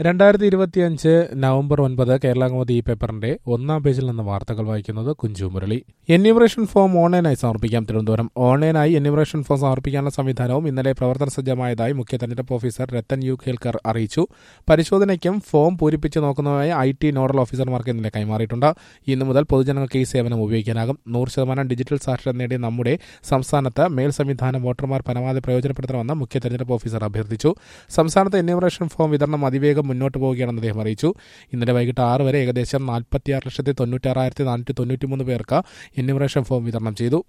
രണ്ടായിരത്തി ഇരുപത്തിയഞ്ച് നവംബർ ഒൻപത് കേരളാകമതി ഈ പേപ്പറിന്റെ ഒന്നാം പേജിൽ നിന്ന് വാർത്തകൾ വായിക്കുന്നത് കുഞ്ചു മുരളി എന്യൂമറേഷൻ ഫോം ഓൺലൈനായി സമർപ്പിക്കാം തിരുവനന്തപുരം ഓൺലൈനായി എന്യൂമറേഷൻ ഫോം സമർപ്പിക്കാനുള്ള സംവിധാനവും ഇന്നലെ പ്രവർത്തന സജ്ജമായതായി മുഖ്യ തെരഞ്ഞെടുപ്പ് ഓഫീസർ രത്തൻ യു ഖേൽക്കർ അറിയിച്ചു പരിശോധനയ്ക്കും ഫോം പൂരിപ്പിച്ച് നോക്കുന്നതായി ഐ ടി നോഡൽ ഓഫീസർമാർക്ക് ഇന്നലെ കൈമാറിയിട്ടുണ്ട് ഇന്നു മുതൽ പൊതുജനങ്ങൾക്ക് ഈ സേവനം ഉപയോഗിക്കാനാകും നൂറ് ശതമാനം ഡിജിറ്റൽ സാക്ഷരത നേടിയ നമ്മുടെ സംസ്ഥാനത്ത് മേൽ സംവിധാനം വോട്ടർമാർ പരമാവധി പ്രയോജനപ്പെടുത്തണമെന്ന് മുഖ്യ തെരഞ്ഞെടുപ്പ് ഓഫീസർ അഭ്യർത്ഥിച്ചു സംസ്ഥാനത്ത് എന്യൂമറേഷൻ ഫോം വിതരണം അതിവേഗം മുന്നോട്ട് പോവുകയാണെന്ന് അദ്ദേഹം അറിയിച്ചു ഇന്നലെ വൈകിട്ട് ആറ് വരെ ഏകദേശം നാൽപ്പത്തിയാറ് ലക്ഷത്തി തൊണ്ണൂറ്റാറായിരത്തി നാനൂറ്റി തൊണ്ണൂറ്റിമൂന്ന് പേർക്ക് എന്യൂമറേഷൻ ഫോം വിതരണം ചെയ്തു